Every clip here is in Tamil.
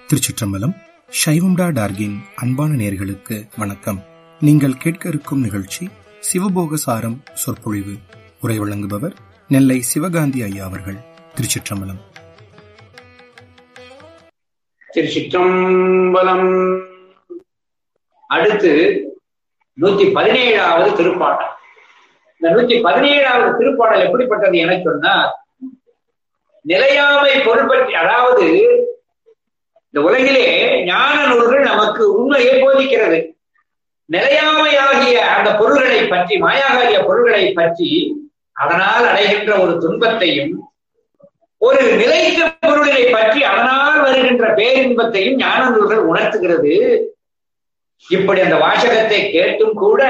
திருச்சிற்றம்பலம் சைவம்டா டார்கின் அன்பான நேர்களுக்கு வணக்கம் நீங்கள் கேட்க இருக்கும் நிகழ்ச்சி சிவபோக சாரம் சொற்பொழிவு உரை வழங்குபவர் நெல்லை சிவகாந்தி ஐயா அவர்கள் திருச்சிற்றம்பலம் திருச்சிற்றம்பலம் அடுத்து நூத்தி பதினேழாவது திருப்பாடல் இந்த நூத்தி பதினேழாவது திருப்பாடல் எப்படிப்பட்டது என சொன்னார் நிலையாமை பொருள் பற்றி அதாவது இந்த உலகிலே ஞான நூல்கள் நமக்கு உண்மையை போதிக்கிறது நிலையாமையாகிய அந்த பொருள்களை பற்றி மாயாகாகிய பொருள்களை பற்றி அதனால் அடைகின்ற ஒரு துன்பத்தையும் ஒரு நிலைத்த பொருளினை பற்றி அதனால் வருகின்ற பேரின்பத்தையும் ஞான நூல்கள் உணர்த்துகிறது இப்படி அந்த வாசகத்தை கேட்டும் கூட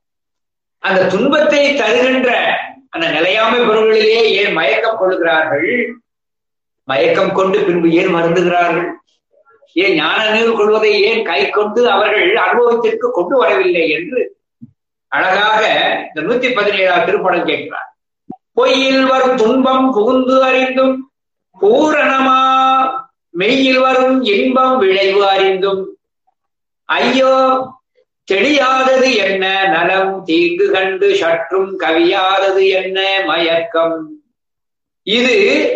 அந்த துன்பத்தை தருகின்ற அந்த நிலையாமை பொருள்களிலே ஏன் மயக்கம் கொள்ளுகிறார்கள் மயக்கம் கொண்டு பின்பு ஏன் மருந்துகிறார்கள் ஏன் ஞான நீர் கொள்வதை ஏன் கை கொண்டு அவர்கள் அனுபவத்திற்கு கொண்டு வரவில்லை என்று அழகாக இந்த நூத்தி பதினேழாவது திருப்படம் கேட்கிறார் பொய்யில் வரும் துன்பம் புகுந்து அறிந்தும் பூரணமா மெய்யில் வரும் இன்பம் விளைவு அறிந்தும் ஐயோ தெளியாதது என்ன நலம் தீங்கு கண்டு சற்றும் கவியாதது என்ன மயக்கம் இது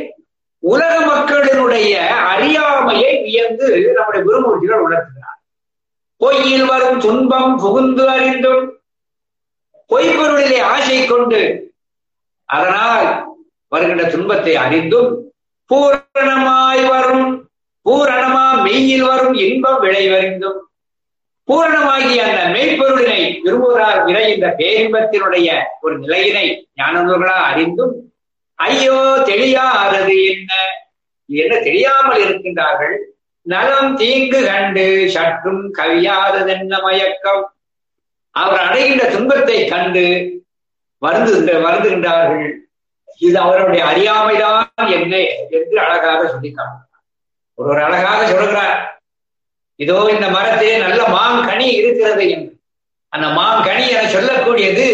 உலக மக்களினுடைய அறியாமையை வியந்து நம்முடைய குருமூர்த்திகள் உணர்த்துகிறார் பொய்யில் வரும் துன்பம் புகுந்து அறிந்தும் பொய்ப்பொருளிலே ஆசை கொண்டு அதனால் வருகின்ற துன்பத்தை அறிந்தும் பூரணமாய் வரும் பூரணமா மெய்யில் வரும் இன்பம் விளைவறிந்தும் பூரணமாகிய அந்த மெய்ப்பொருளினை விரும்புகிறார் விரை இந்த பேரின்பத்தினுடைய ஒரு நிலையினை ஞானவர்களா அறிந்தும் ஐயோ தெரியாதது என்ன என்ன தெரியாமல் இருக்கின்றார்கள் நலம் தீங்கு கண்டு சற்றும் கவியாததென்ன மயக்கம் அவர் அடைகின்ற துன்பத்தை கண்டு வருந்துகின்ற வருந்துகின்றார்கள் இது அவருடைய அறியாமைதான் என்ன என்று அழகாக சொல்லி ஒரு ஒரு அழகாக சொல்கிறார் இதோ இந்த மரத்திலே நல்ல மாங்கனி இருக்கிறது என்று அந்த மாங்கனி என சொல்லக்கூடியது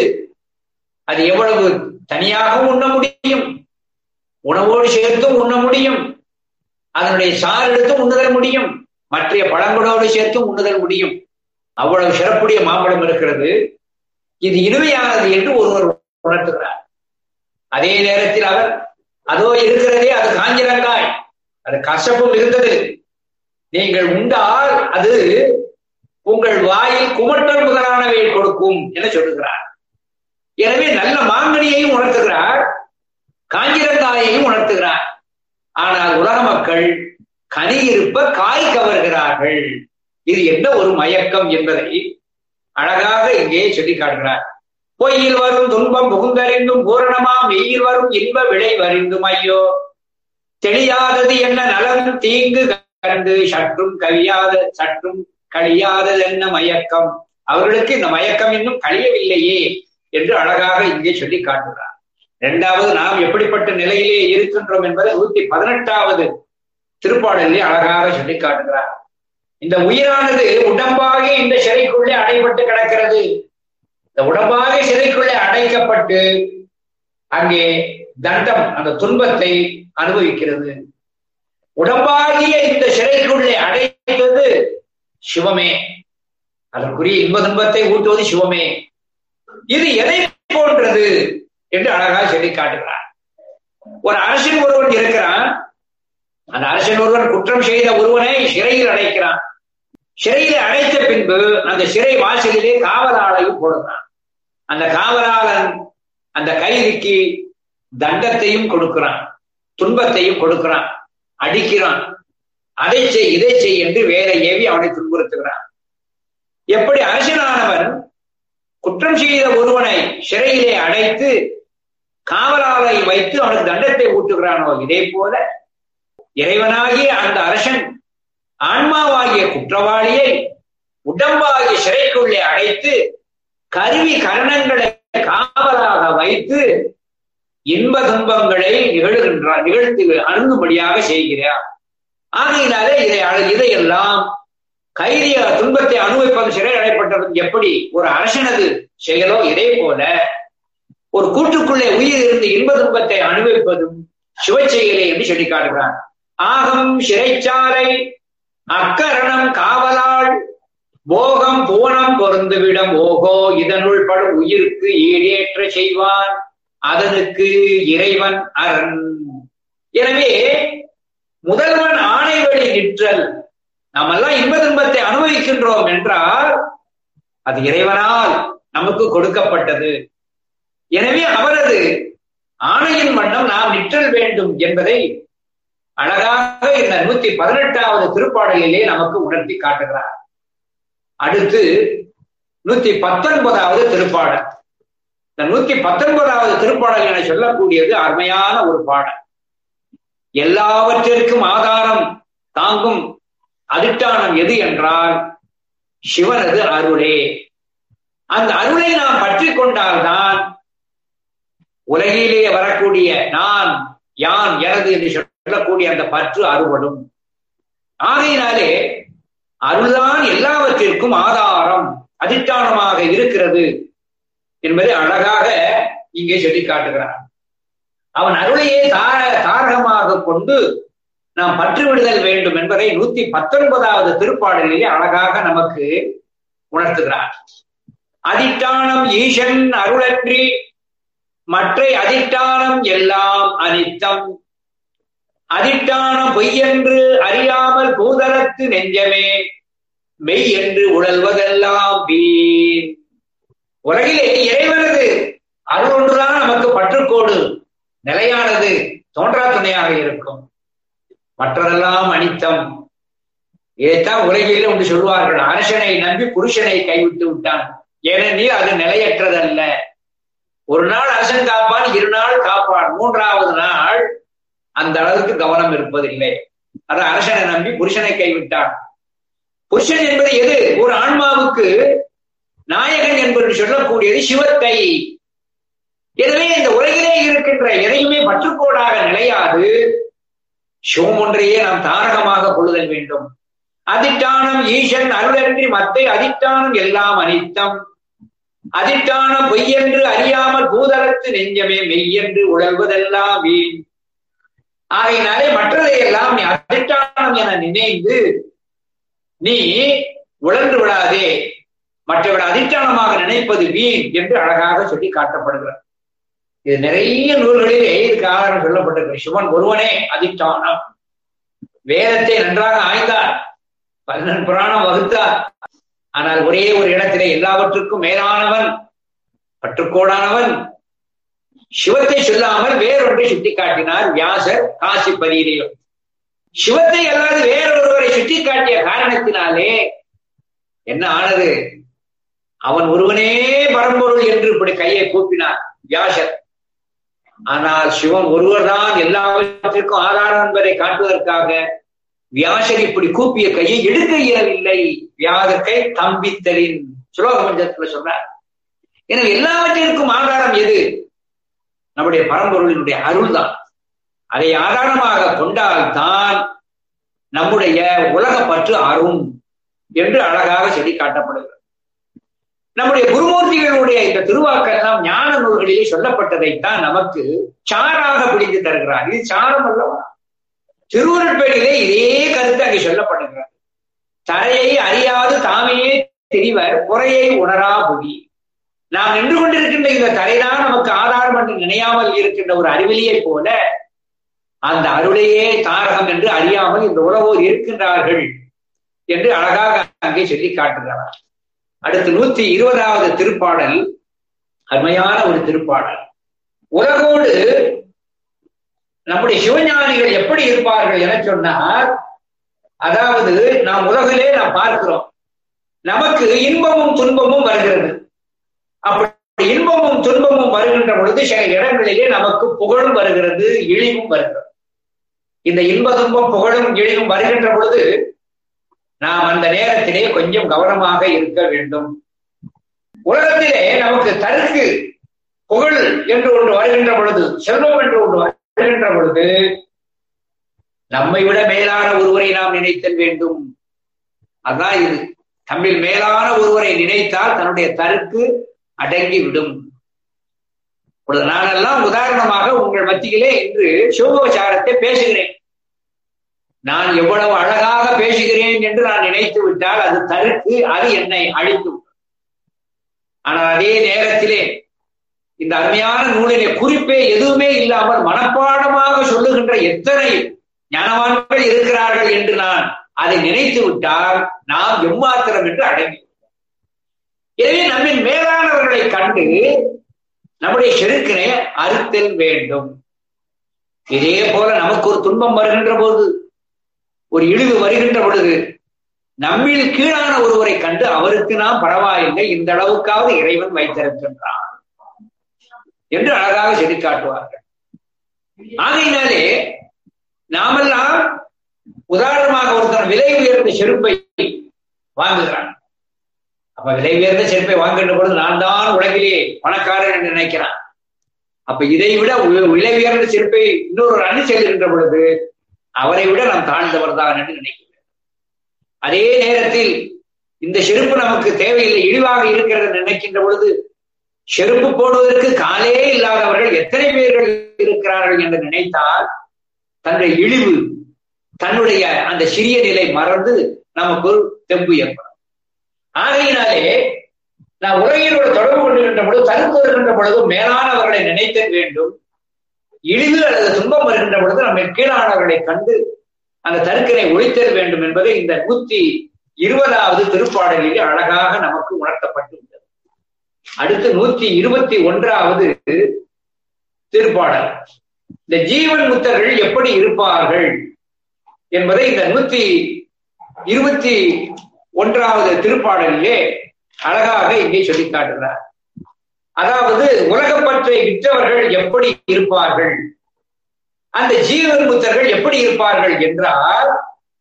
அது எவ்வளவு தனியாகவும் உண்ண முடியும் உணவோடு சேர்த்தும் உண்ண முடியும் அதனுடைய சாறு எடுத்தும் உண்ணுதல் முடியும் மற்ற பழங்களோடு சேர்த்தும் உண்ணுதல் முடியும் அவ்வளவு சிறப்புடைய மாம்பழம் இருக்கிறது இது இனிமையானது என்று ஒருவர் உணர்த்துகிறார் அதே நேரத்தில் அவர் அதோ இருக்கிறதே அது காஞ்சிரங்காய் அது கசப்பும் இருந்தது நீங்கள் உண்டால் அது உங்கள் வாயில் குமட்டல் முதலானவை கொடுக்கும் என சொல்லுகிறார் எனவே நல்ல மாங்கனியையும் உணர்த்துகிறார் காஞ்சிரங்காயையும் உணர்த்துகிறார் ஆனால் உலக மக்கள் கனி இருப்ப காய் கவர்கிறார்கள் இது என்ன ஒரு மயக்கம் என்பதை அழகாக இங்கே சொல்லி காட்டுகிறார் பொய்யில் வரும் துன்பம் புகுந்தறிந்தும் பூரணமா மெய்யில் வரும் இன்ப விளை வறிந்தும் ஐயோ தெளியாதது என்ன நலம் தீங்கு கண்டு சற்றும் கவியாத சற்றும் கழியாதது என்ன மயக்கம் அவர்களுக்கு இந்த மயக்கம் இன்னும் கழியவில்லையே என்று அழகாக இங்கே சொல்லி காட்டுகிறார் இரண்டாவது நாம் எப்படிப்பட்ட நிலையிலே இருக்கின்றோம் என்பதை நூத்தி பதினெட்டாவது திருப்பாடலிலே அழகாக சொல்லி காட்டுகிறார் இந்த உயிரானது உடம்பாக இந்த சிறைக்குள்ளே அடைபட்டு கிடக்கிறது இந்த உடம்பாக சிறைக்குள்ளே அடைக்கப்பட்டு அங்கே தண்டம் அந்த துன்பத்தை அனுபவிக்கிறது உடம்பாகிய இந்த சிறைக்குள்ளே அடைத்தது சிவமே அதற்குரிய இன்ப துன்பத்தை ஊட்டுவது சிவமே இது எதை போன்றது என்று அழகாக சொல்லி காட்டுகிறார் ஒரு அரசன் ஒருவன் இருக்கிறான் அந்த அரசன் ஒருவன் குற்றம் செய்த ஒருவனை சிறையில் அடைக்கிறான் சிறையில் அடைத்த பின்பு அந்த சிறை வாசலிலே காவலாளையும் போடுகிறான் அந்த காவலாளன் அந்த கைதிக்கு தண்டத்தையும் கொடுக்கிறான் துன்பத்தையும் கொடுக்கிறான் அடிக்கிறான் அதை செய் இதை செய் என்று வேற ஏவி அவனை துன்புறுத்துகிறான் எப்படி அரசனானவன் குற்றம் செய்த ஒருவனை சிறையிலே அடைத்து காவலாளை வைத்து அவனுக்கு தண்டத்தை ஊட்டுகிறானோ இதே போல இறைவனாகிய அந்த அரசன் ஆன்மாவாகிய குற்றவாளியை உடம்பாகிய சிறைக்குள்ளே அடைத்து கருவி கரணங்களை காவலாக வைத்து இன்ப துன்பங்களை நிகழ்கின்றார் நிகழ்த்து அணுகும்படியாக செய்கிறார் ஆகையினாலே இதை இதையெல்லாம் கைதிய துன்பத்தை அனுபவிப்பது சிறை அடைப்பட்டதும் எப்படி ஒரு அரசனது செயலோ இதே போல ஒரு கூட்டுக்குள்ளே உயிர் இருந்து இன்ப துன்பத்தை அனுபவிப்பதும் சிவச்செயலே என்று சொல்லி காட்டுகிறார் ஆகம் சிறைச்சாலை அக்கரணம் காவலாள் போகம் போனம் பொருந்துவிடம் ஓகோ இதனுள் படும் உயிருக்கு ஈடேற்ற செய்வான் அதனுக்கு இறைவன் அரண் எனவே முதல்வன் ஆணை வழி நிற்றல் நாம் எல்லாம் இன்ப துன்பத்தை அனுபவிக்கின்றோம் என்றால் அது இறைவனால் நமக்கு கொடுக்கப்பட்டது எனவே அவரது ஆணையின் வண்ணம் நாம் நிற்றல் வேண்டும் என்பதை அழகாக இந்த நூத்தி பதினெட்டாவது திருப்பாடலிலே நமக்கு உணர்த்தி காட்டுகிறார் அடுத்து நூத்தி பத்தொன்பதாவது திருப்பாடல் இந்த நூத்தி பத்தொன்பதாவது திருப்பாடல் என சொல்லக்கூடியது அருமையான ஒரு பாடல் எல்லாவற்றிற்கும் ஆதாரம் தாங்கும் அதிட்டானம் எது என்றால் சிவனது அருளே அந்த அருளை நாம் பற்றி கொண்டால்தான் உலகிலே வரக்கூடிய நான் யான் எனது என்று சொல்லக்கூடிய அந்த பற்று அறுபடும் ஆகையினாலே அருள்தான் எல்லாவற்றிற்கும் ஆதாரம் அதிஷ்டானமாக இருக்கிறது என்பதை அழகாக இங்கே சொல்லி காட்டுகிறான் அவன் அருளையே தார தாரகமாக கொண்டு நாம் பற்று விடுதல் வேண்டும் என்பதை நூத்தி பத்தொன்பதாவது திருப்பாடலிலே அழகாக நமக்கு உணர்த்துகிறார் அதிஷ்டானம் ஈசன் அருளன்றி மற்ற அதிஷ்டானம் எல்லாம் அனித்தம் அதிஷ்டானம் பொய்யென்று அறியாமல் பூதரத்து நெஞ்சமே மெய் என்று உழல்வதெல்லாம் வீண் உலகிலே இறைவனது அருள் ஒன்றுதான் நமக்கு பற்றுக்கோடு நிலையானது தோன்றா துணையாக இருக்கும் மற்றதெல்லாம் அனித்தம் இதைத்தான் உலகில் ஒன்று சொல்வார்கள் அரசனை நம்பி புருஷனை கைவிட்டு விட்டான் ஏனெனில் அது நிலையற்றதல்ல ஒரு நாள் அரசன் காப்பான் இரு நாள் காப்பான் மூன்றாவது நாள் அந்த அளவுக்கு கவனம் இருப்பதில்லை அது அரசனை நம்பி புருஷனை கைவிட்டான் புருஷன் என்பது எது ஒரு ஆன்மாவுக்கு நாயகன் என்பது சொல்லக்கூடியது சிவத்தை எனவே இந்த உலகிலே இருக்கின்ற எதையுமே பற்றுக்கோடாக நிலையாது சிவம் ஒன்றையே நாம் தாரகமாக கொள்ளுதல் வேண்டும் அதிட்டானம் ஈசன் அருளன்றி மத்தை அதிட்டானம் எல்லாம் அனித்தம் அதிட்டானம் பொய்யென்று அறியாமல் பூதலத்து நெஞ்சமே மெய்யென்று உழல்வதெல்லாம் வீண் ஆகையினாலே மற்றதையெல்லாம் நீ அதிட்டானம் என நினைந்து நீ உழன்று விடாதே மற்றவர்கள் அதிஷ்டானமாக நினைப்பது வீண் என்று அழகாக சொல்லி காட்டப்படுகிறது இது நிறைய நூல்களிலே இதுக்கு ஆதாரம் சொல்லப்பட்டிருக்கு சிவன் ஒருவனே அதிஷ்டானம் வேதத்தை நன்றாக ஆய்ந்தார் பதினெண் புராணம் வகுத்தார் ஆனால் ஒரே ஒரு இடத்திலே எல்லாவற்றுக்கும் மேலானவன் பற்றுக்கோடானவன் சிவத்தை சொல்லாமல் வேறொன்றை சுட்டிக்காட்டினார் வியாசர் காசி பதியிலையும் சிவத்தை அல்லாது வேறொருவரை சுட்டிக்காட்டிய காரணத்தினாலே என்ன ஆனது அவன் ஒருவனே பரம்பொருள் என்று இப்படி கையை கூப்பினார் வியாசர் ஆனால் சிவன் ஒருவர்தான் எல்லாவற்றிற்கும் ஆதாரம் என்பதை காட்டுவதற்காக வியாசர் இப்படி கூப்பிய கையை எடுக்க இயலவில்லை வியாதக்கை தம்பித்தலின் சுலோக மஞ்சத்துல சொல்றார் எனவே எல்லாவற்றிற்கும் ஆதாரம் எது நம்முடைய பரம்பொருளினுடைய அருள் தான் அதை ஆதாரமாக கொண்டால்தான் நம்முடைய உலக பற்று அரும் என்று அழகாக சொல்லி காட்டப்படுகிறது நம்முடைய குருமூர்த்திகளுடைய இந்த திருவாக்கெல்லாம் ஞான நூல்களிலே சொல்லப்பட்டதைத்தான் நமக்கு சாராக பிடித்து தருகிறார் இது சாரம் அல்லவா திருவுருட்பேடிலே இதே கருத்து அங்கே சொல்லப்படுகிறது தரையை அறியாது தாமையே தெரிவர் குறையை உணரா புவி நாம் நின்று கொண்டிருக்கின்ற இந்த தரைதான் நமக்கு ஆதாரம் என்று நினையாமல் இருக்கின்ற ஒரு அறிவிலியை போல அந்த அருளையே தாரகம் என்று அறியாமல் இந்த உலகோர் இருக்கின்றார்கள் என்று அழகாக அங்கே சொல்லி காட்டுகிறார் அடுத்து நூத்தி இருபதாவது திருப்பாடல் அருமையான ஒரு திருப்பாடல் உலகோடு நம்முடைய சிவஞானிகள் எப்படி இருப்பார்கள் என சொன்னார் அதாவது நாம் உலகிலே நாம் பார்க்கிறோம் நமக்கு இன்பமும் துன்பமும் வருகிறது அப்படி இன்பமும் துன்பமும் வருகின்ற பொழுது சில இடங்களிலே நமக்கு புகழும் வருகிறது இழிவும் வருகிறது இந்த இன்ப துன்பம் புகழும் இழிவும் வருகின்ற பொழுது நாம் அந்த நேரத்திலே கொஞ்சம் கவனமாக இருக்க வேண்டும் உலகத்திலே நமக்கு தருக்கு புகழ் என்று ஒன்று வருகின்ற பொழுது செல்வம் என்று ஒன்று வருகின்ற பொழுது நம்மை விட மேலான ஒருவரை நாம் நினைத்தல் வேண்டும் அதான் இது தம்மில் மேலான ஒருவரை நினைத்தால் தன்னுடைய தருக்கு அடங்கி விடும் இப்பொழுது நானெல்லாம் உதாரணமாக உங்கள் மத்தியிலே இன்று சிவபோச்சாரத்தை பேசுகிறேன் நான் எவ்வளவு அழகாக பேசுகிறேன் என்று நான் நினைத்து விட்டால் அது தருக்கு அது என்னை அழித்து ஆனால் அதே நேரத்திலே இந்த அருமையான நூலிலே குறிப்பே எதுவுமே இல்லாமல் மனப்பாடமாக சொல்லுகின்ற எத்தனை ஞானவான்கள் இருக்கிறார்கள் என்று நான் அதை நினைத்து விட்டால் நாம் எம்மாத்திரம் என்று அடங்கி எனவே நம்மின் மேலானவர்களை கண்டு நம்முடைய செருக்கினை அறுத்தல் வேண்டும் இதே போல நமக்கு ஒரு துன்பம் வருகின்ற போது ஒரு இழிவு வருகின்ற பொழுது நம்மில் கீழான ஒருவரை கண்டு அவருக்கு நாம் பரவாயில்லை இந்த அளவுக்காவது இறைவன் வைத்திருக்கின்றான் என்று அழகாக சொல்லி காட்டுவார்கள் ஆகையினாலே நாமெல்லாம் உதாரணமாக ஒருத்தர் விலை உயர்ந்த செருப்பை வாங்குகிறான் அப்ப விலை உயர்ந்த செருப்பை வாங்குகின்ற பொழுது நான் தான் உலகிலே பணக்காரன் என்று நினைக்கிறான் அப்ப இதை விட விலை உயர்ந்த செருப்பை இன்னொரு அணி செல்கின்ற பொழுது அவரை விட நாம் தாழ்ந்தவர் தான் என்று நினைக்கிறேன் அதே நேரத்தில் இந்த செருப்பு நமக்கு தேவையில்லை இழிவாக இருக்கிறது நினைக்கின்ற பொழுது செருப்பு போடுவதற்கு காலே இல்லாதவர்கள் எத்தனை பேர்கள் இருக்கிறார்கள் என்று நினைத்தால் தன்னுடைய இழிவு தன்னுடைய அந்த சிறிய நிலை மறந்து நமக்கு ஒரு தெம்பு ஏற்படும் ஆகையினாலே நான் உலகினோடு தொடர்பு கொண்டிருக்கின்ற பொழுது தடுத்து வருகின்ற பொழுதும் மேலானவர்களை நினைத்தல் வேண்டும் இழிவு அல்லது துன்பம் வருகின்ற பொழுது நம்ம கீழானவர்களை கண்டு அந்த தருக்கினை ஒழித்தல் வேண்டும் என்பதை இந்த நூத்தி இருபதாவது திருப்பாடலில் அழகாக நமக்கு உணர்த்தப்பட்டுள்ளது அடுத்து நூத்தி இருபத்தி ஒன்றாவது திருப்பாடல் இந்த ஜீவன் முத்தர்கள் எப்படி இருப்பார்கள் என்பதை இந்த நூத்தி இருபத்தி ஒன்றாவது திருப்பாடலிலே அழகாக இங்கே சொல்லி காட்டுகிறார் அதாவது உலகப்பற்றை விற்றவர்கள் எப்படி இருப்பார்கள் அந்த ஜீவன் முத்தர்கள் எப்படி இருப்பார்கள் என்றால்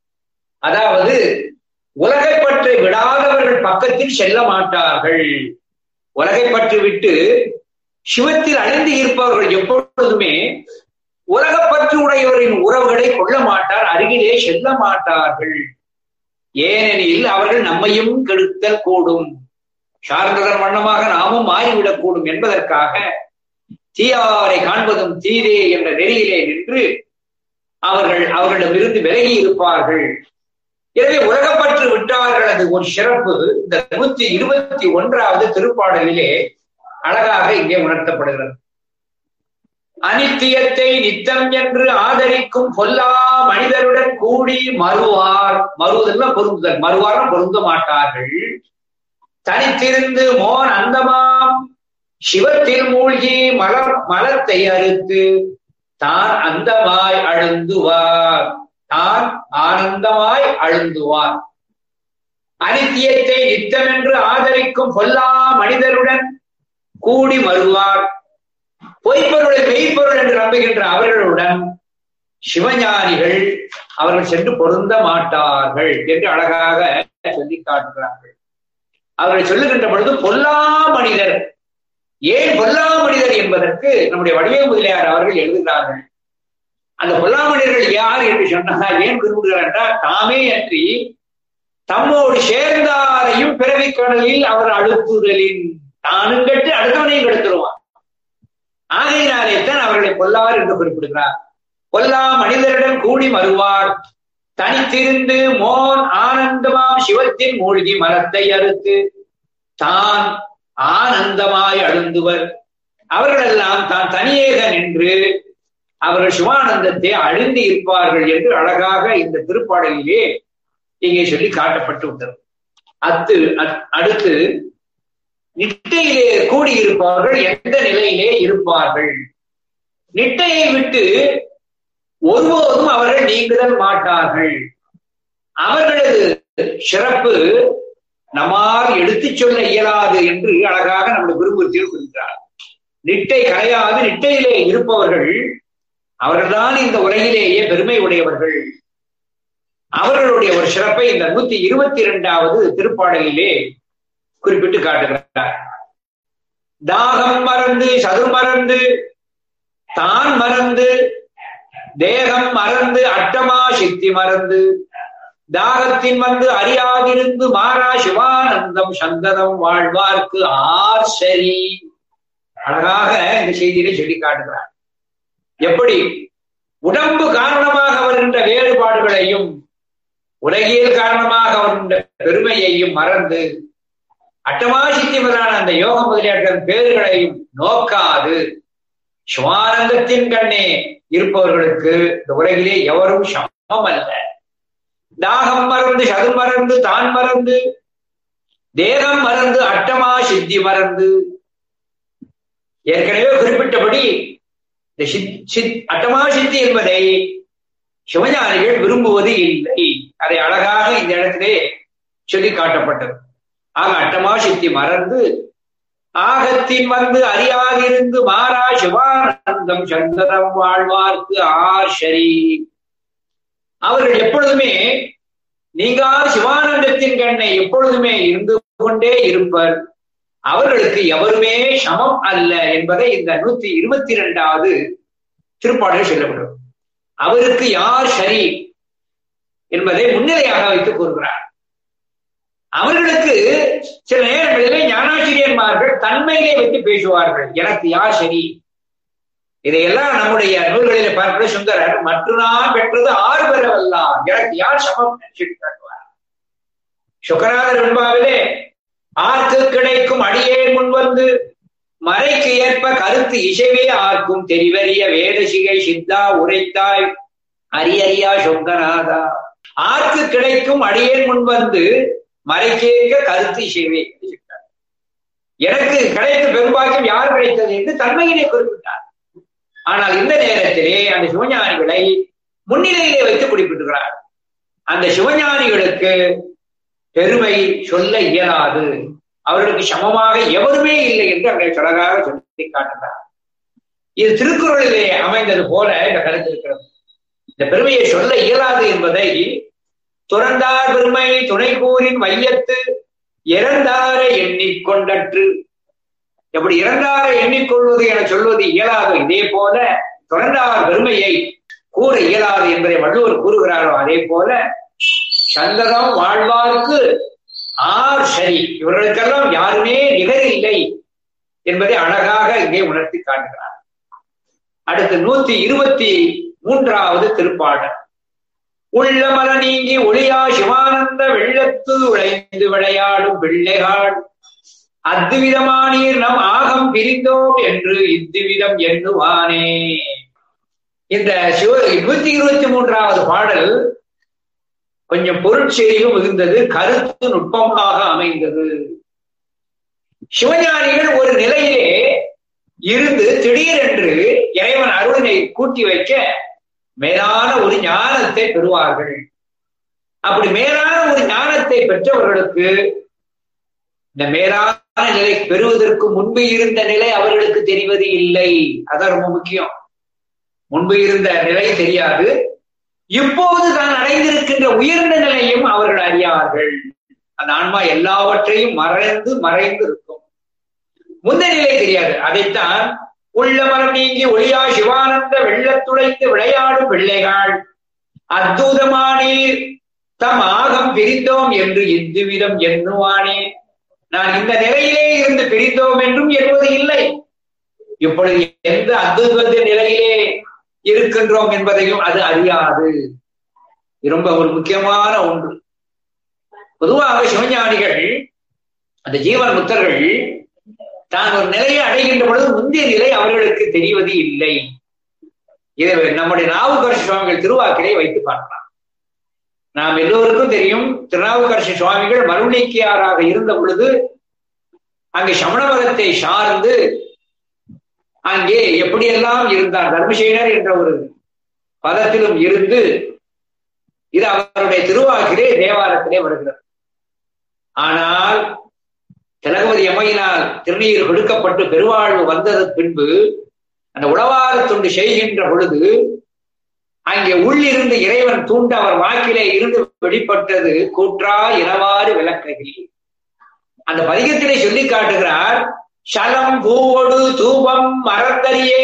அதாவது உலகை பற்றி விடாதவர்கள் பக்கத்தில் செல்ல மாட்டார்கள் உலகை பற்றி விட்டு சிவத்தில் அழிந்து இருப்பவர்கள் எப்பொழுதுமே உலகப்பற்று உடையவரின் உறவுகளை கொள்ள மாட்டார் அருகிலே செல்ல மாட்டார்கள் ஏனெனில் அவர்கள் நம்மையும் கெடுத்தல் கூடும் சார்ந்ததன் வண்ணமாக நாமும் மாறிவிடக் கூடும் என்பதற்காக தீயாரை காண்பதும் தீதே என்ற நெறியிலே நின்று அவர்கள் அவர்களிடமிருந்து விலகி இருப்பார்கள் எனவே உலகப்பற்று விட்டார்கள் அது ஒரு சிறப்பு இந்த நூத்தி இருபத்தி ஒன்றாவது திருப்பாடலிலே அழகாக இங்கே உணர்த்தப்படுகிறது அனித்தியத்தை நித்தம் என்று ஆதரிக்கும் பொல்லா மனிதருடன் கூடி மறுவார் மறுவதெல்லாம் பொருந்துதல் மறுவாரம் பொருந்த மாட்டார்கள் தனித்திருந்து மோன் அந்தமாம் சிவத்தில் மூழ்கி மலர் மலத்தை அறுத்து தான் அந்தமாய் அழுந்துவார் தான் ஆனந்தமாய் அழுந்துவார் அனித்தியத்தை நித்தமென்று ஆதரிக்கும் பொல்லா மனிதருடன் கூடி மறுவார் பொய்ப்பொருளை மெய்ப்பொருள் என்று நம்புகின்ற அவர்களுடன் சிவஞானிகள் அவர்கள் சென்று பொருந்த மாட்டார்கள் என்று அழகாக சொல்லி காட்டுகிறார்கள் அவர்கள் சொல்லுகின்ற பொழுது பொல்லா மனிதர் ஏன் பொல்லா மனிதர் என்பதற்கு நம்முடைய வடிவே முதலியார் அவர்கள் எழுதுகிறார்கள் அந்த பொல்லா மனிதர்கள் யார் என்று சொன்னால் ஏன் விரும்புகிறார் என்றால் தாமே அன்றி தம்மோடு சேர்ந்தாரையும் பிறவி கடலில் அவர் அழுத்துதலின் தானும் கட்டு அடுத்தவனையும் கெடுத்துருவான் ஆகையினாலே தான் அவர்களை பொல்லார் என்று குறிப்பிடுகிறார் பொல்லா மனிதரிடம் கூடி மறுவார் தனித்திருந்து மோன் ஆனந்தமாம் சிவத்தின் மூழ்கி மரத்தை அறுத்து தான் ஆனந்தமாய் அழுந்துவர் அவர்களெல்லாம் தான் தனியேக நின்று அவர்கள் சிவானந்தத்தை அழிந்து இருப்பார்கள் என்று அழகாக இந்த திருப்பாடலிலே இங்கே சொல்லி காட்டப்பட்டு உள்ளது அத்து அடுத்து நிட்டையிலே கூடியிருப்பவர்கள் எந்த நிலையிலே இருப்பார்கள் நிட்டையை விட்டு ஒருபோதும் அவர்கள் நீங்குதல் மாட்டார்கள் அவர்களது சிறப்பு நம்மால் எடுத்துச் சொல்ல இயலாது என்று அழகாக நம்முடைய குருமூர்த்தியில் குறிக்கிறார் நிட்டை கரையாது நிட்டையிலே இருப்பவர்கள் அவர்கள்தான் இந்த உலகிலேயே பெருமை உடையவர்கள் அவர்களுடைய ஒரு சிறப்பை இந்த நூத்தி இருபத்தி இரண்டாவது திருப்பாடலிலே குறிப்பிட்டு காட்டுகிறார் தாகம் மறந்து சதுர் மறந்து தான் மறந்து தேகம் மறந்து அட்டமா சக்தி மறந்து தாகத்தின் வந்து அறியாதிருந்து மாறா சிவானந்தம் சந்ததம் வாழ்வார்க்கு ஆர் சரி அழகாக இந்த செய்தியிலே சொல்லி காட்டுகிறார் எப்படி உடம்பு காரணமாக வருகின்ற வேறுபாடுகளையும் உலகியல் காரணமாக வருகின்ற பெருமையையும் மறந்து அட்டமாசித்தி முதலான அந்த யோக முதலியாட்ட பேர்களையும் நோக்காது சுவானந்தத்தின் கண்ணே இருப்பவர்களுக்கு இந்த உலகிலே எவரும் சமம் அல்ல தாகம் மறந்து சது மறந்து தான் மறந்து தேகம் மறந்து அட்டமா சித்தி மறந்து ஏற்கனவே குறிப்பிட்டபடி இந்த சித் அட்டமா சித்தி என்பதை சிவஞானிகள் விரும்புவது இல்லை அதை அழகாக இந்த இடத்திலே சொல்லி காட்டப்பட்டது ஆக அட்டமா சித்தி மறந்து ஆகத்தின் வந்து அறியாதிருந்து மாறா சிவானந்தம் சந்தனம் வாழ்வார்க்கு ஆஷரி அவர்கள் எப்பொழுதுமே நீங்கா சிவானந்தத்தின் கண்ணை எப்பொழுதுமே இருந்து கொண்டே இருப்பர் அவர்களுக்கு எவருமே சமம் அல்ல என்பதை இந்த நூத்தி இருபத்தி இரண்டாவது திருப்பாடல் சொல்லப்படும் அவருக்கு யார் சரி என்பதை முன்னிலையாக வைத்து கூறுகிறார் அவர்களுக்கு சில நேரங்களிலே ஞானாசிரியன்மார்கள் தன்மையிலே வைத்து பேசுவார்கள் எனக்கு யார் சரி இதையெல்லாம் நம்முடைய நூல்களிலே பார்க்கிற சுந்தரர் மற்ற நான் பெற்றது ஆறு பெறவல்லாம் எனக்கு யார் சமம் காட்டுவார் சுக்கராதர் வெண்பாவிலே ஆர்க்கு கிடைக்கும் அடியே முன் வந்து மறைக்கு ஏற்ப கருத்து இசைவே ஆர்க்கும் தெரிவறிய வேதசிகை சித்தா உரைத்தாய் அரியறியா சொங்கநாதா ஆர்க்கு கிடைக்கும் அடியேன் முன் வந்து மறைக்கேற்க கருத்து இசைவே எனக்கு கிடைத்த பெரும்பாக்கியம் யார் கிடைத்தது என்று தன்மையிலே குறிப்பிட்டார் ஆனால் இந்த நேரத்திலே அந்த சிவஞானிகளை முன்னிலையிலே வைத்து குறிப்பிட்டுகிறார் அந்த சிவஞானிகளுக்கு பெருமை சொல்ல இயலாது அவர்களுக்கு சமமாக எவருமே இல்லை என்று அங்கே அழகாக சொல்லி காட்டுகிறார் இது திருக்குறளிலே அமைந்தது போல இந்த கருத்து இருக்கிறது இந்த பெருமையை சொல்ல இயலாது என்பதை துறந்தார் பெருமை துணை கூறின் வையத்து இறந்தாரை எண்ணிக்கொண்டற்று எப்படி இறந்தாரை எண்ணிக்கொள்வது என சொல்வது இயலாது இதே போல துறந்தார் பெருமையை கூற இயலாது என்பதை வள்ளுவர் கூறுகிறாரோ அதே போல சந்ததம் வாழ்வார்க்கு ஆர் சரி இவர்களுக்கெல்லாம் யாருமே நிகர் இல்லை என்பதை அழகாக இங்கே உணர்த்தி காட்டுகிறார் அடுத்து நூத்தி இருபத்தி மூன்றாவது திருப்பாடல் உள்ளமல நீங்கி ஒளியா சிவானந்த வெள்ளத்து உழைந்து விளையாடும் பிள்ளைகள் அத்துவிதமானீர் நம் ஆகம் பிரிந்தோம் என்று இத்துவிதம் எண்ணுவானே இந்த சிவ நூத்தி இருபத்தி மூன்றாவது பாடல் கொஞ்சம் பொருட்செய்தியும் மிகுந்தது கருத்து நுட்பமாக அமைந்தது சிவஞானிகள் ஒரு நிலையிலே இருந்து திடீரென்று இறைவன் அருளினை கூட்டி வைக்க மேலான ஒரு ஞானத்தை பெறுவார்கள் அப்படி மேலான ஒரு ஞானத்தை பெற்றவர்களுக்கு இந்த மேலான நிலை பெறுவதற்கு முன்பு இருந்த நிலை அவர்களுக்கு தெரிவது இல்லை அதான் ரொம்ப முக்கியம் முன்பு இருந்த நிலை தெரியாது இப்போது தான் அடைந்திருக்கின்ற உயர்ந்த நிலையும் அவர்கள் அறியார்கள் அந்த ஆன்மா எல்லாவற்றையும் மறைந்து மறைந்து இருக்கும் முந்த நிலை தெரியாது அதைத்தான் உள்ள மரம் நீங்கி ஒளியா சிவானந்த வெள்ளத்துடைத்து விளையாடும் பிள்ளைகள் அற்புதமானீர் தம் ஆகம் பிரிந்தோம் என்று இந்துவிதம் எண்ணுவானே நான் இந்த நிலையிலே இருந்து பிரிந்தோம் என்றும் எண்ணுவது இல்லை இப்பொழுது எந்த அற்புத நிலையிலே இருக்கின்றோம் என்பதையும் அது அறியாது ரொம்ப ஒரு முக்கியமான ஒன்று பொதுவாக சிவஞானிகள் அந்த ஜீவன் முத்தர்கள் தான் ஒரு நிலையை அடைகின்ற பொழுது முந்தைய நிலை அவர்களுக்கு தெரிவது இல்லை இதை நம்முடைய நாவுக்கரசு சுவாமிகள் திருவாக்கிலே வைத்து பார்க்கலாம் நாம் எல்லோருக்கும் தெரியும் திருநாவுக்கரசு சுவாமிகள் மறுநீக்கியாராக இருந்த பொழுது அங்கே சமண மதத்தை சார்ந்து அங்கே எப்படியெல்லாம் இருந்தார் தர்மசேனர் என்ற ஒரு பதத்திலும் இருந்து இது அவருடைய திருவாக்கிலே தேவாரத்திலே வருகிறது ஆனால் திலகவதி அம்மையினால் திருநீர் கொடுக்கப்பட்டு பெருவாழ்வு வந்தது பின்பு அந்த உளவார துண்டு செய்கின்ற பொழுது அங்கே உள்ளிருந்து இறைவன் தூண்ட அவர் வாக்கிலே இருந்து வெளிப்பட்டது கூற்றா இரவாறு விளக்கையில் அந்த பதிகத்திலே சொல்லி காட்டுகிறார் சலம் பூவோடு தூபம் மரத்தறியே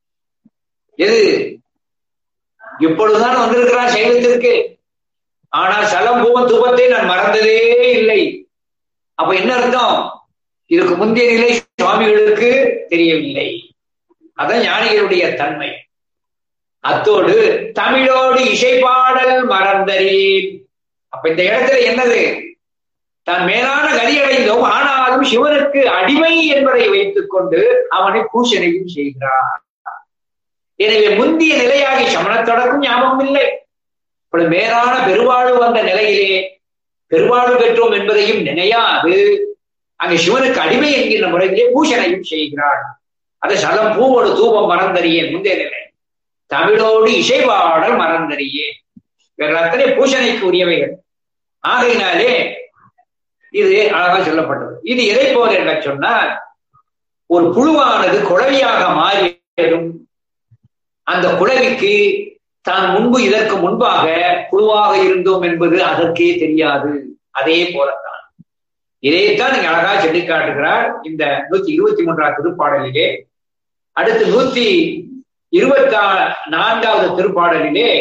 எது இப்பொழுதுதான் வந்திருக்கிறார் சைவத்திற்கு ஆனால் சலம் பூவம் தூபத்தை நான் மறந்ததே இல்லை அப்ப என்ன அர்த்தம் இதுக்கு முந்தைய நிலை சுவாமிகளுக்கு தெரியவில்லை அதான் ஞானிகளுடைய தன்மை அத்தோடு தமிழோடு இசைப்பாடல் மறந்தறியேன் அப்ப இந்த இடத்துல என்னது தான் மேலான கதி அடைந்தோம் ஆனாலும் சிவனுக்கு அடிமை என்பதை வைத்துக் கொண்டு அவனை பூசணையும் செய்கிறார் எனவே முந்திய நிலையாகி சமணத்தொடக்கும் ஞாபகம் இல்லை இப்பொழுது மேலான பெருவாழ்வு வந்த நிலையிலே பெருவாழ்வு பெற்றோம் என்பதையும் நினையாது அங்கே சிவனுக்கு அடிமை என்கின்ற முறையிலே பூஷணையும் செய்கிறார் அது சலம் பூவோடு தூபம் மறந்தறியேன் முந்தைய நிலை தமிழோடு இசைபாடல் மறந்தறியேன் வேற அத்தனை பூஷணைக்கு உரியவைகள் ஆகையினாலே இது அழகா சொல்லப்பட்டது இது எதை போல என்ன சொன்னால் ஒரு புழுவானது குழவியாக மாறியதும் அந்த குழவிக்கு தான் முன்பு இதற்கு முன்பாக புழுவாக இருந்தோம் என்பது அதற்கே தெரியாது அதே போலத்தான் இதைத்தான் நீங்க அழகா சொல்லி காட்டுகிறார் இந்த நூத்தி இருபத்தி மூன்றாம் திருப்பாடலிலே அடுத்து நூத்தி இருபத்தி நான்காவது திருப்பாடலிலே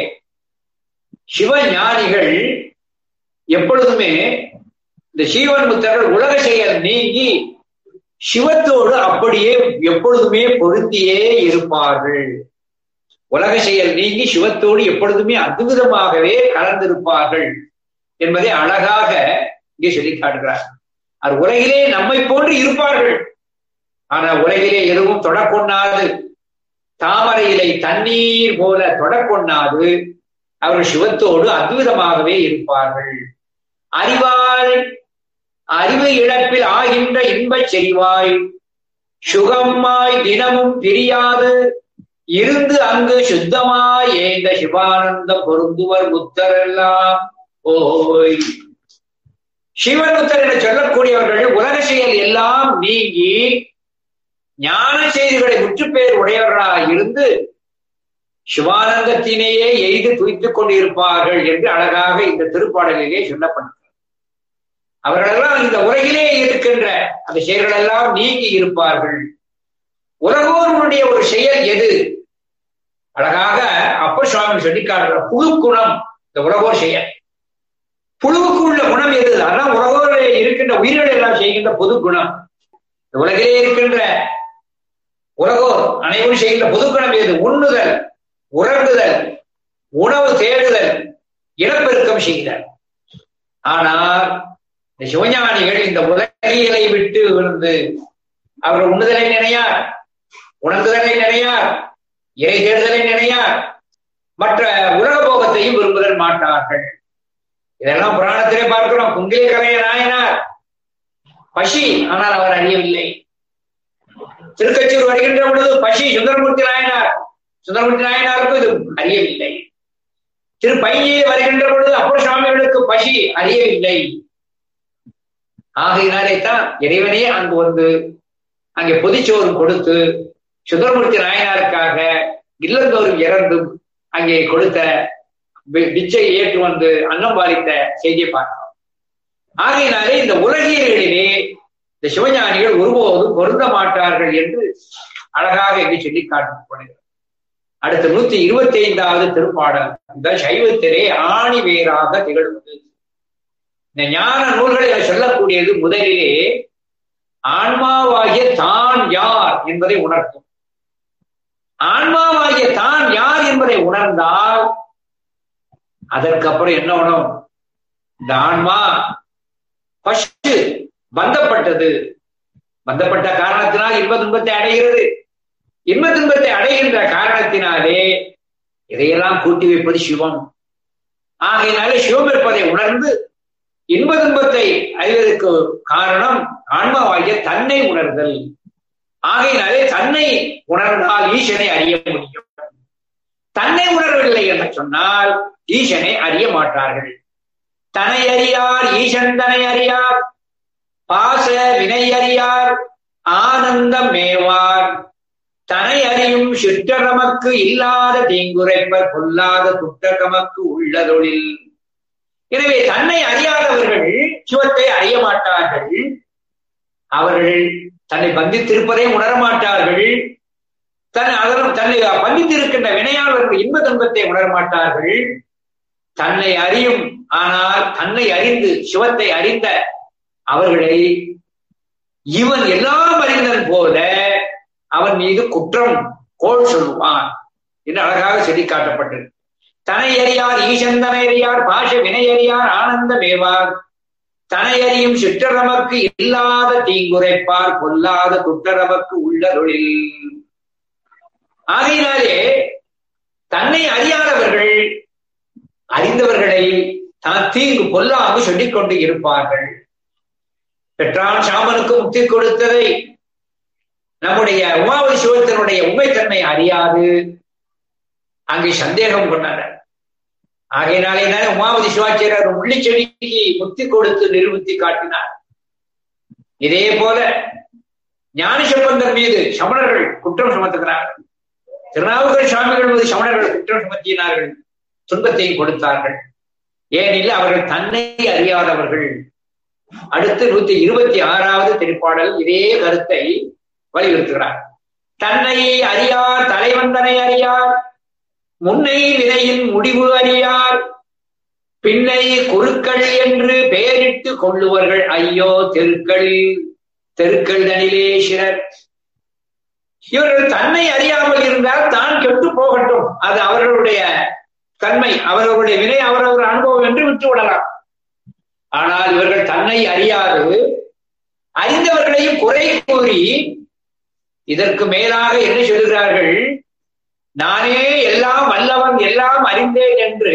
சிவஞானிகள் எப்பொழுதுமே இந்த சீவன் முத்தர்கள் உலக செயல் நீங்கி சிவத்தோடு அப்படியே எப்பொழுதுமே பொருந்தியே இருப்பார்கள் உலக செயல் நீங்கி சிவத்தோடு எப்பொழுதுமே அத்விதமாகவே கலந்திருப்பார்கள் என்பதை அழகாக இங்கே சொல்லி காட்டுகிறார் அது உலகிலே நம்மை போன்று இருப்பார்கள் ஆனா உலகிலே எதுவும் தொடக்கொண்ணாது தாமரையிலை தண்ணீர் போல தொடக்கொண்ணாது அவர்கள் சிவத்தோடு அத்விதமாகவே இருப்பார்கள் அறிவாய் அறிவு இழப்பில் ஆகின்ற இன்பச் செறிவாய் சுகமாய் தினமும் பிரியாது இருந்து அங்கு சுத்தமாய் ஏந்த சிவானந்த பொருந்துவர் முத்தரெல்லாம் ஓய் சிவனுத்தர் என சொல்லக்கூடியவர்கள் உலக செயல் எல்லாம் நீங்கி ஞான செய்திகளை முற்றுப்பேர் உடையவர்களாக இருந்து சிவானந்தத்திலேயே எய்து துய்த்துக் கொண்டிருப்பார்கள் என்று அழகாக இந்த திருப்பாடலிலே சொல்லப்பட்டது அவர்களெல்லாம் இந்த உலகிலே இருக்கின்ற அந்த செயல்கள் எல்லாம் நீங்கி இருப்பார்கள் உலகோருடைய ஒரு செயல் எது அழகாக அப்ப சுவாமி சொல்லி காட்டுற புழு குணம் இந்த உலகோர் செயல் புழுவுக்கு உள்ள குணம் எது அதான் உலகோரிலே இருக்கின்ற உயிர்கள் எல்லாம் செய்கின்ற பொது குணம் இந்த உலகிலே இருக்கின்ற உலகோர் அனைவரும் செய்கின்ற பொது குணம் எது உண்ணுதல் உறங்குதல் உணவு தேடுதல் இனப்பெருக்கம் செய்தல் ஆனால் இந்த சிவஞானிகள் இந்த உலகியலை விட்டு விழுந்து அவர் உண்ணுதலை நினையார் உணர்ந்துதலை நினையார் இறை தேடுதலை நினையார் மற்ற உலக போகத்தையும் விரும்புதல் மாட்டார்கள் இதெல்லாம் புராணத்திலே பார்க்கிறோம் குங்கிலே கலைய நாயனார் பசி ஆனால் அவர் அறியவில்லை திருக்கச்சூர் வருகின்ற பொழுது பசி சுந்தரமூர்த்தி நாயனார் சுந்தரமூர்த்தி நாயனாருக்கும் இது அறியவில்லை திரு பையே வருகின்ற பொழுது அப்பர் சுவாமிகளுக்கு பசி அறியவில்லை ஆகையினாலே தான் இறைவனே அங்கு வந்து அங்கே பொதிச்சோறு கொடுத்து சுந்தரமூர்த்தி நாயனாருக்காக இல்லந்தோறும் இறந்தும் அங்கே கொடுத்த பிச்சை ஏற்று வந்து அன்னம் பாலித்த செய்தியை பார்க்கிறோம் ஆகையினாலே இந்த உலகியர்களிலே இந்த சிவஞானிகள் ஒருபோதும் பொருந்த மாட்டார்கள் என்று அழகாக இங்கு சொல்லி காட்டப்படுகிறது அடுத்த நூத்தி இருபத்தி ஐந்தாவது திருப்பாடல் இந்த சைவத்திலே ஆணி வேறாக திகழ்வது இந்த ஞான நூல்களை சொல்லக்கூடியது முதலிலே ஆன்மாவாகிய தான் யார் என்பதை உணர்த்தும் ஆன்மாவாகிய தான் யார் என்பதை உணர்ந்தால் அதற்கப்புறம் என்ன உணவும் இந்த ஆன்மா பஸ்ட் பந்தப்பட்டது பந்தப்பட்ட காரணத்தினால் இன்ப துன்பத்தை அடைகிறது இன்ப துன்பத்தை அடைகின்ற காரணத்தினாலே இதையெல்லாம் கூட்டி வைப்பது சிவம் ஆகையினாலே சிவம் இருப்பதை உணர்ந்து இன்ப துன்பத்தை அறிவதற்கு காரணம் ஆன்மாவாகிய தன்னை உணர்தல் ஆகையினாலே தன்னை உணர்ந்தால் ஈசனை அறிய முடியும் தன்னை உணரவில்லை என்று சொன்னால் ஈசனை அறிய மாட்டார்கள் தனை அறியார் ஈசன் தனை அறியார் பாச வினை அறியார் ஆனந்தம் மேவார் தனை அறியும் சிற்றகமக்கு இல்லாத தீங்குரைப்பர் கொல்லாத குற்றகமக்கு உள்ள தொழில் எனவே தன்னை அறியாதவர்கள் சிவத்தை அறிய மாட்டார்கள் அவர்கள் தன்னை பந்தித்திருப்பதை உணர மாட்டார்கள் தன் அதனும் தன்னை பந்தித்திருக்கின்ற வினையாளர்கள் இன்ப துன்பத்தை உணர மாட்டார்கள் தன்னை அறியும் ஆனால் தன்னை அறிந்து சிவத்தை அறிந்த அவர்களை இவன் எல்லாம் அறிந்தன் போல அவன் மீது குற்றம் கோல் சொல்லுவான் என்று அழகாக சொல்லி காட்டப்பட்டது தனை அறியார் ஈசந்தனை அறியார் பாஷ வினையறியார் ஆனந்தமேவார் தனையறியும் சிற்றரமக்கு இல்லாத தீங்குரைப்பார் கொல்லாத குற்றரமக்கு உள்ள தொழில் ஆகையினாலே தன்னை அறியாதவர்கள் அறிந்தவர்களை தான் தீங்கு பொல்லாமல் சொல்லிக் கொண்டு இருப்பார்கள் பெற்றான் சாமனுக்கு முக்தி கொடுத்ததை நம்முடைய உமாவதி சிவத்தினுடைய உண்மைத்தன்மை அறியாது அங்கே சந்தேகம் கொண்டனர் ஆகையினாலே தானே உமாவதி சிவாச்சாரியர் உள்ளிச்செடிக்கு முக்தி கொடுத்து நிரூபித்து காட்டினார் இதே போல ஞான சம்பந்தர் மீது சமணர்கள் குற்றம் சுமத்துகிறார்கள் திருநாவுக்கர் சுவாமிகள் மீது சமணர்கள் குற்றம் சுமத்தினார்கள் துன்பத்தையும் கொடுத்தார்கள் ஏனெனில் அவர்கள் தன்னை அறியாதவர்கள் அடுத்து நூத்தி இருபத்தி ஆறாவது திருப்பாடல் இதே கருத்தை வலியுறுத்துகிறார் தன்னை அறியார் தலைவந்தனை அறியார் முன்னை வினையின் முடிவு அறியார் பின்னை குறுக்கள் என்று பெயரிட்டு கொள்ளுவர்கள் ஐயோ தெருக்கள் தெருக்கள் தனிலே சிறர் இவர்கள் தன்னை அறியாமல் இருந்தால் தான் கெட்டு போகட்டும் அது அவர்களுடைய தன்மை அவர்களுடைய வினை அவரவர் அனுபவம் என்று விட்டு விடலாம் ஆனால் இவர்கள் தன்னை அறியாது அறிந்தவர்களையும் குறை கூறி இதற்கு மேலாக என்ன சொல்கிறார்கள் நானே எல்லாம் வல்லவன் எல்லாம் அறிந்தேன் என்று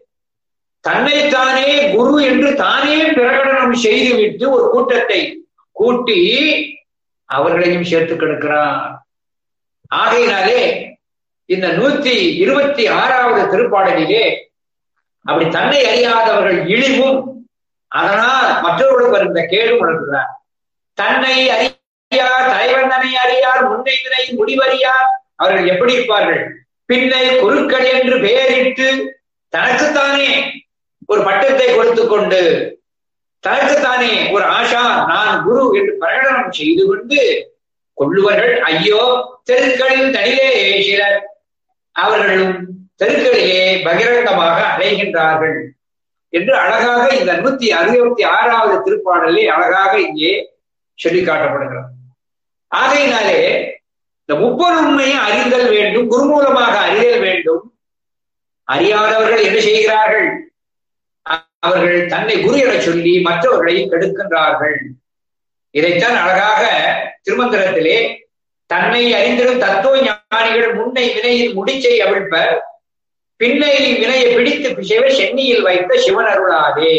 தன்னைத்தானே குரு என்று தானே பிரகடனம் செய்துவிட்டு ஒரு கூட்டத்தை கூட்டி அவர்களையும் சேர்த்து கிடக்கிறார் ஆகையினாலே இந்த நூத்தி இருபத்தி ஆறாவது திருப்பாடலிலே அப்படி தன்னை அறியாதவர்கள் இழிவும் அதனால் மற்றவர்களுக்கு வருகின்ற கேடும் உணர்கிறார் தன்னை அறியார் தலைவந்தனை அறியார் முன்னை வினை முடிவறியார் அவர்கள் எப்படி இருப்பார்கள் பின்னை குருக்கள் என்று பெயரிட்டு தனக்குத்தானே ஒரு பட்டத்தை கொடுத்து கொண்டு தனக்குத்தானே ஒரு ஆஷா நான் குரு என்று பிரகடனம் செய்து கொண்டு கொள்ளுவர்கள் ஐயோ தெருக்களில் தனிலே சிலர் அவர்களும் தெருக்களிலே பகிரங்கமாக அடைகின்றார்கள் என்று அழகாக இந்த நூத்தி அறுபத்தி ஆறாவது திருப்பாடலே அழகாக இங்கே சொல்லி காட்டப்படுகிறது ஆகையினாலே இந்த முப்பொரு உண்மையை அறிதல் வேண்டும் குருமூலமாக அறிதல் வேண்டும் அறியாதவர்கள் என்ன செய்கிறார்கள் அவர்கள் தன்னை குரு என சொல்லி மற்றவர்களை கெடுக்கின்றார்கள் இதைத்தான் அழகாக திருமந்திரத்திலே தன்னை அறிந்திடும் தத்துவ ஞானிகள் முன்னை வினையில் முடிச்சை அவிழ்ப்பர் பின்னை வினையை பிடித்து சிவ சென்னியில் வைத்த சிவன் அருளாதே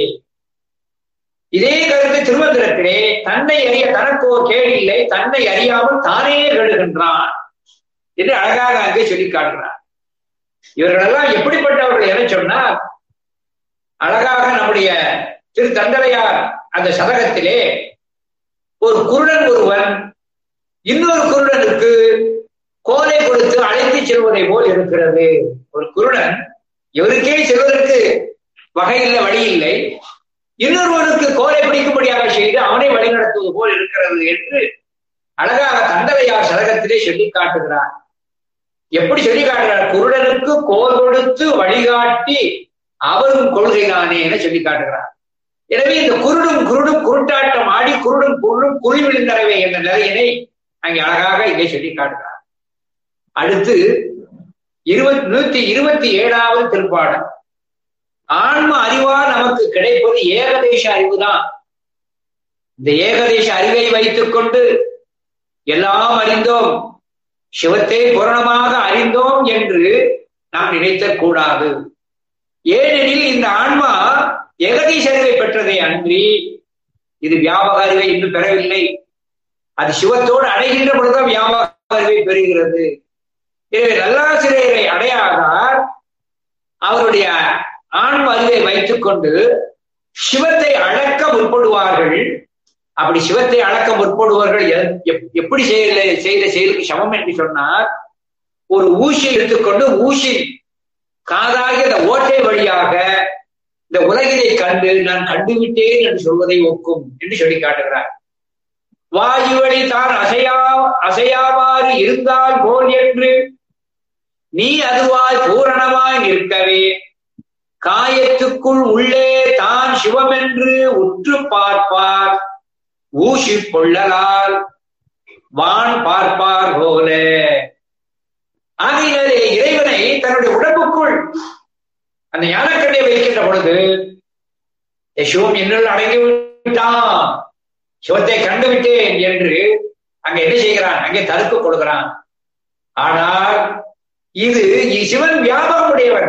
இதே கருத்து திருமந்திரத்திலே தன்னை அறிய தனக்கோ கேடில்லை தன்னை அறியாமல் தானே கெடுகின்றான் என்று அழகாக அங்கே சொல்லி காட்டுகிறார் இவர்களெல்லாம் எப்படிப்பட்டவர்கள் என சொன்னால் அழகாக நம்முடைய திரு தந்தலையார் அந்த சதகத்திலே ஒரு குருடன் ஒருவன் இன்னொரு குருடனுக்கு கோலை கொடுத்து அழைத்து செல்வதை போல் இருக்கிறது ஒரு குருடன் இவருக்கே செல்வதற்கு வகை இல்லை வழி இல்லை இன்னொருவனுக்கு கோலை பிடிக்கும்படியாக செய்து அவனை வழிநடத்துவது போல் இருக்கிறது என்று அழகாக தந்தலையார் சதகத்திலே சொல்லி காட்டுகிறார் எப்படி சொல்லி காட்டுகிறார் குருடனுக்கு கோல் கொடுத்து வழிகாட்டி அவரும் கொள்கைதானே என சொல்லி காட்டுகிறார் எனவே இந்த குருடும் குருடும் குருட்டாட்டம் ஆடி குருடும் குருடும் குறி விழுந்தரவே என்ற நிலையினை அங்கே அழகாக இங்கே சொல்லி காட்டுகிறார் அடுத்து இருபத்தி நூத்தி இருபத்தி ஏழாவது திருப்பாடல் ஆன்ம அறிவா நமக்கு கிடைப்பது ஏகதேச அறிவுதான் இந்த ஏகதேச அறிவை வைத்துக் கொண்டு எல்லாம் அறிந்தோம் சிவத்தை பூரணமாக அறிந்தோம் என்று நாம் நினைத்தக் கூடாது ஏனெனில் இந்த ஆன்மா ஏகதீச அறிவை பெற்றதை அன்றி இது வியாபக அறிவை இன்னும் பெறவில்லை அது சிவத்தோடு அடைகின்ற பொழுதுதான் வியாபக அறிவை பெறுகிறது எனவே நல்லாசிரியரை அடையாதார் அவருடைய ஆன்ம அறிவை வைத்துக் கொண்டு சிவத்தை அளக்க முற்படுவார்கள் அப்படி சிவத்தை அளக்க முற்படுவார்கள் எப்படி செய்த செய்த செயலுக்கு சமம் என்று சொன்னார் ஒரு ஊசி எடுத்துக்கொண்டு ஊசி காதாகிய அந்த ஓட்டை வழியாக இந்த உலகினை கண்டு நான் கண்டுவிட்டேன் என்று சொல்வதை ஒக்கும் என்று சொல்லி காட்டுகிறார் வாயு வழி தான் அசையா அசையாவாறு இருந்தால் போல் என்று நீ அதுவாய் பூரணமாய் நிற்கவே காயத்துக்குள் உள்ளே தான் சிவமென்று உற்று பார்ப்பார் ஊசி கொள்ளலால் வான் பார்ப்பார் போல ஆகையினாலே இறை இறைவனை தன்னுடைய உடம்புக்குள் அந்த ஞானக்கண்ணியை வைக்கின்ற பொழுது சிவம் என்னுள் அடங்கி விட்டான் சிவத்தை கண்டு விட்டேன் என்று அங்க என்ன செய்கிறான் அங்கே தடுக்க கொடுக்கிறான் ஆனால் இது சிவன் வியாபகம் உடையவர்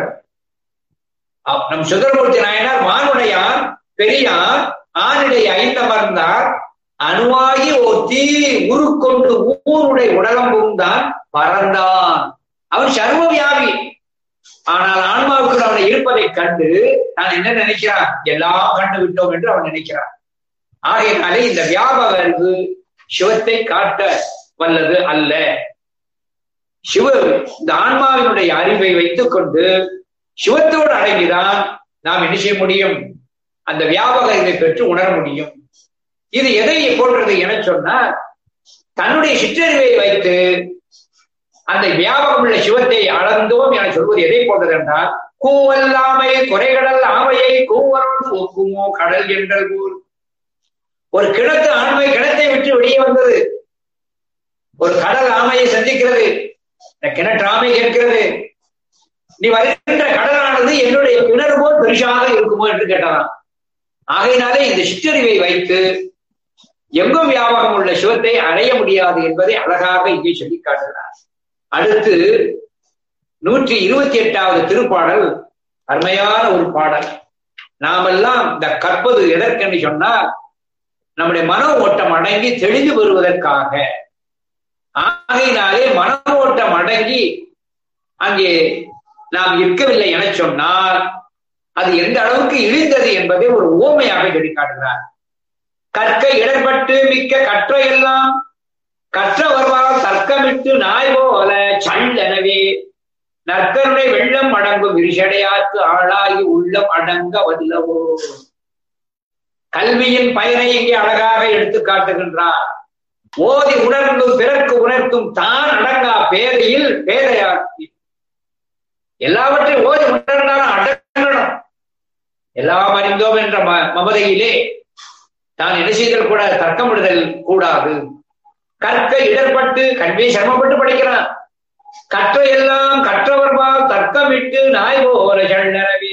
நம் சுந்தரமூர்த்தி நாயனார் மானுடையான் பெரியார் ஆணிடை ஐந்தமர்ந்தார் அணுவாகி ஒத்தி உருக்கொண்டு ஊருடைய உடலம்பும் தான் பறந்தான் அவன் சர்வ வியாபி ஆனால் ஆன்மாவுக்கு அவனை இருப்பதை கண்டு நான் என்ன நினைக்கிறான் எல்லாம் கண்டு விட்டோம் என்று அவன் நினைக்கிறான் ஆகையினாலே இந்த வியாபக அறிவு சிவத்தை காட்ட வல்லது அல்ல சிவ இந்த ஆன்மாவினுடைய அறிவை வைத்துக் கொண்டு சிவத்தோடு அடங்கிதான் நாம் என்ன செய்ய முடியும் அந்த வியாபக அறிவை பெற்று உணர முடியும் இது எதை போன்றது என சொன்னா தன்னுடைய சிற்றறிவை வைத்து அந்த வியாபகம் உள்ள சிவத்தை அளந்தோம் என சொல்வது எதை போன்றது என்றால் கூவல்லாமை குறைகடல் ஆமையை கூவரோடு ஒக்குமோ கடல் என்றல் ஊர் ஒரு கிணத்து ஆண்மை கிணத்தை விட்டு வெளியே வந்தது ஒரு கடல் ஆமையை சந்திக்கிறது இந்த கிணற்று ஆமை கேட்கிறது நீ வருகின்ற கடலானது என்னுடைய கிணறு போல் பெருசாக இருக்குமோ என்று கேட்டதான் ஆகையினாலே இந்த சிற்றறிவை வைத்து எங்கும் வியாபகம் உள்ள சிவத்தை அடைய முடியாது என்பதை அழகாக இங்கே சொல்லி காட்டுகிறார் அடுத்து நூற்றி இருபத்தி எட்டாவது திருப்பாடல் அருமையான ஒரு பாடல் நாமெல்லாம் இந்த கற்பது எதற்கென்று சொன்னால் நம்முடைய மன ஓட்டம் அடங்கி தெளிந்து வருவதற்காக ஆகையினாலே மன ஓட்டம் அடங்கி அங்கே நாம் இருக்கவில்லை என சொன்னால் அது எந்த அளவுக்கு இழிந்தது என்பதை ஒரு ஓமையாக சொல்லி காட்டுகிறார் கற்க இடர்பட்டு மிக்க கற்ற எல்லாம் கற்ற வருவால் தர்க்கமிட்டு நாய் போல சல்லெனவே நற்கருடைய வெள்ளம் அடங்கும் விரிசடையாற்று ஆளாகி உள்ளம் அடங்க வல்லவோ கல்வியின் பயனை இங்கே அழகாக எடுத்து காட்டுகின்றார் ஓதி உணர்ந்து பிறர்க்கு உணர்த்தும் தான் அடங்கா பேதையில் பேதையாக்கி எல்லாவற்றையும் ஓதி உணர்ந்தாலும் அடங்கணும் எல்லாம் அறிந்தோம் என்ற மமதையிலே தான் என்ன செய்தல் கூட தர்க்கமிடுதல் கூடாது கற்க இடர்பட்டு கல்வியை சிரமப்பட்டு படிக்கிறான் கற்ற எல்லாம் கற்றவர்பால் தர்க்கமிட்டு நாய் போல சண்ணரவே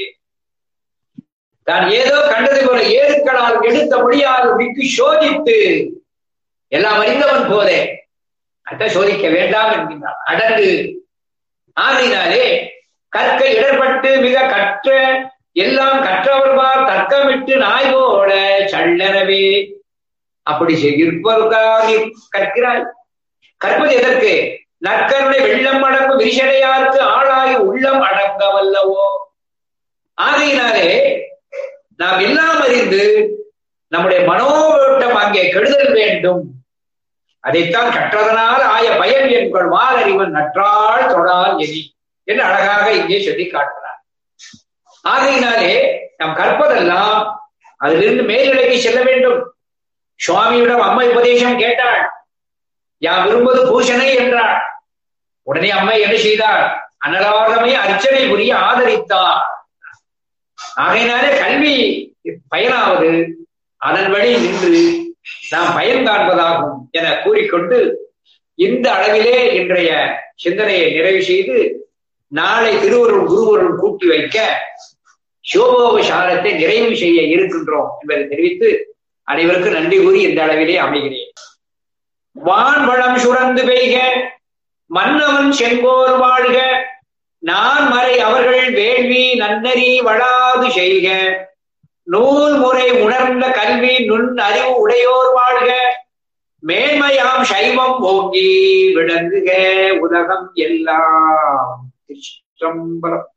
தான் ஏதோ கண்டது போல ஏறுக்களால் எடுத்த முடியாது மிக்கு சோதித்து எல்லாம் அறிந்தவன் போதே அட்ட சோதிக்க வேண்டாம் என்கின்றான் அடங்கு ஆகினாலே கற்க இடர்பட்டு மிக கற்ற எல்லாம் கற்றவர்பார் தர்க்கமிட்டு நாய் போல சள்ளனவே அப்படி இருப்பதற்காக கற்கிறாய் கற்பது எதற்கு நற்கருணை வெள்ளம் அடங்கும் விரிசடையாருக்கு ஆளாகி உள்ளம் அடங்க வல்லவோ ஆகையினாலே நாம் எல்லாம் அறிந்து நம்முடைய மனோவோட்டம் அங்கே கெடுதல் வேண்டும் அதைத்தான் கற்றதனால் ஆய பயன் என்பள் வாரறிவன் நற்றாள் தொடால் எதி என்று அழகாக இங்கே சொல்லி காட்டுகிறார் ஆகையினாலே நாம் கற்பதெல்லாம் அதிலிருந்து மேல்நிலைக்கு செல்ல வேண்டும் சுவாமியிடம் அம்மை உபதேசம் கேட்டாள் யான் விரும்புவது பூஷணை என்றாள் உடனே அம்மை என்ன செய்தார் அனலாதமே அர்ச்சனை புரிய ஆதரித்தார் ஆகையினாலே கல்வி பயனாவது அதன் வழி நின்று நாம் பயன் காண்பதாகும் என கூறிக்கொண்டு இந்த அளவிலே இன்றைய சிந்தனையை நிறைவு செய்து நாளை திருவருள் குருவருள் கூட்டி வைக்க சிவபோபசாரத்தை நிறைவு செய்ய இருக்கின்றோம் என்பதை தெரிவித்து அனைவருக்கும் நன்றி கூறி இந்த அளவிலே அமைகிறேன் வான்வளம் சுரந்து பெய்க மன்னவன் செங்கோர் வாழ்க நான் மறை அவர்கள் வேள்வி நன்னறி வளாது செய்க நூல் முறை உணர்ந்த கல்வி நுண் அறிவு உடையோர் வாழ்க மேன்மையாம் சைவம் ஓங்கி விளங்குக உலகம் எல்லாம் திருச்சிற்றம்பலம்